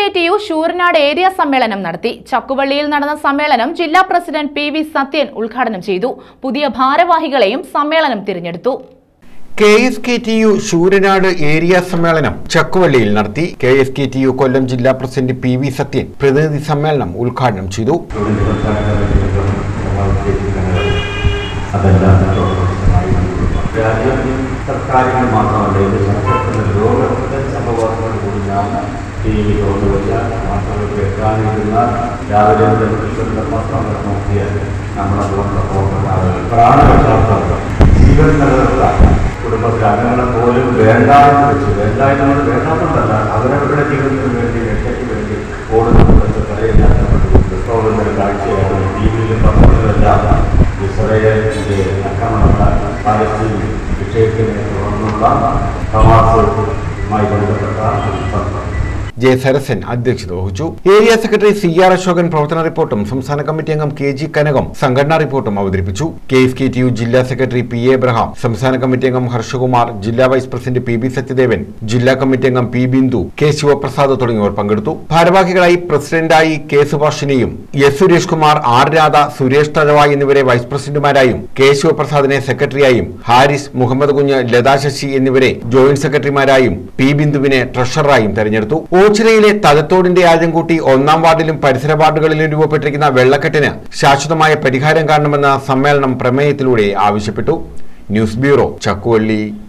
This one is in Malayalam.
K T U Sooranad area സമ്മേളനം നടത്തി ചക്കുവള്ളിയിൽ നടന്ന സമ്മേളനം ജില്ലാ പ്രസിഡന്റ് പി വി സത്യൻ ഉദ്ഘാടനം ചെയ്തു പുതിയ ഭാരവാഹികളെയും സമ്മേളനം തിരഞ്ഞെടുത്തു K S K T U Sooranad area സമ്മേളനം ചക്കുവള്ളിയിൽ നടത്തി K S K T U Kollam ജില്ലാ പ്രസിഡന്റ് പി വി സത്യൻ പ്രതിനിധി സമ്മേളനം ഉദ്ഘാടനം ചെയ്തു തൊഴിൽ സംസ്ഥാനങ്ങളിലും അതെല്ലാം പ്രവർത്തനമായി രാജ്യം സർക്കാരുകൾ മാത്രമല്ല ഇത് ശാസ്ത്രത്തിന് ലോകത്തെ സംഭവത്തോട് കൂടി ഞാൻ ടി വി തുറന്നു വെച്ചാൽ വാർത്തകൾ കേൾക്കാനിരുന്ന രാവിലെ മുതൽ കൃഷ്ണന്റെ പത്രങ്ങൾ നോക്കിയാൽ നമ്മളതുകൊണ്ട് പോകുന്ന ആളുകൾ പ്രാണരക്ഷാർത്ഥം ജീവൻ നിലനിർത്താൻ കുടുംബത്തിലെ അംഗങ്ങളെ പോലും വേണ്ടാന്ന് വെച്ച് വേണ്ട നമ്മൾ വേണ്ടാത്തതല്ല അവരവരുടെ ജീവിതത്തിന് വേണ്ടി രക്ഷയ്ക്ക് വേണ്ടി ഓടുന്ന കരയില്ലാത്തതുകൊണ്ട് പ്രോഗ്രാമിന്റെ കാഴ്ചയാണ് ടി വിയിലും പത്രത്തിലെല്ലാം ഇസ്രയേലിന്റെ ആക്രമണത്താൽ പാലസ്തീൻ വിഷയത്തിനെ തുടർന്നുള്ള ഹമാസുമായി ബന്ധപ്പെട്ട സംഭവം ജെ സരസൻ അധ്യക്ഷത വഹിച്ചു area secretary C R Ashokan പ്രവർത്തന റിപ്പോർട്ടും സംസ്ഥാന കമ്മിറ്റി അംഗം കെ ജി കനകം സംഘടനാ റിപ്പോർട്ടും അവതരിപ്പിച്ചു K S K T U ജില്ലാ സെക്രട്ടറി പി എ എബ്രഹാം സംസ്ഥാന കമ്മിറ്റി അംഗം ഹർഷകുമാർ ജില്ലാ vice president P B Sathyadevan ജില്ലാ കമ്മിറ്റി അംഗം പി ബിന്ദു കെ ശിവപ്രസാദ് തുടങ്ങിയവർ പങ്കെടുത്തു ഭാരവാഹികളായി പ്രസിഡന്റായി കെ സുഭാഷിനെയും എസ് സുരേഷ് കുമാർ ആർ രാധ സുരേഷ് തഴവായി എന്നിവരെ വൈസ് പ്രസിഡന്റുമാരായും കെ ശിവപ്രസാദിനെ സെക്രട്ടറിയായും ഹാരിസ് മുഹമ്മദ് കുഞ്ഞ് ലതാ ശശി എന്നിവരെ ജോയിന്റ് സെക്രട്ടറിമാരായും പി ബിന്ദുവിനെ ട്രഷററായും തെരഞ്ഞെടുത്തു ഓച്ചിറയിലെ തലത്തോടിന്റെ ആഴം കൂട്ടി ഒന്നാം വാർഡിലും പരിസര വാർഡുകളിലും രൂപപ്പെട്ടിരിക്കുന്ന വെള്ളക്കെട്ടിന് ശാശ്വതമായ പരിഹാരം കാണണമെന്ന് സമ്മേളനം പ്രമേയത്തിലൂടെ ആവശ്യപ്പെട്ടു ന്യൂസ് ബ്യൂറോ ചക്കുവള്ളി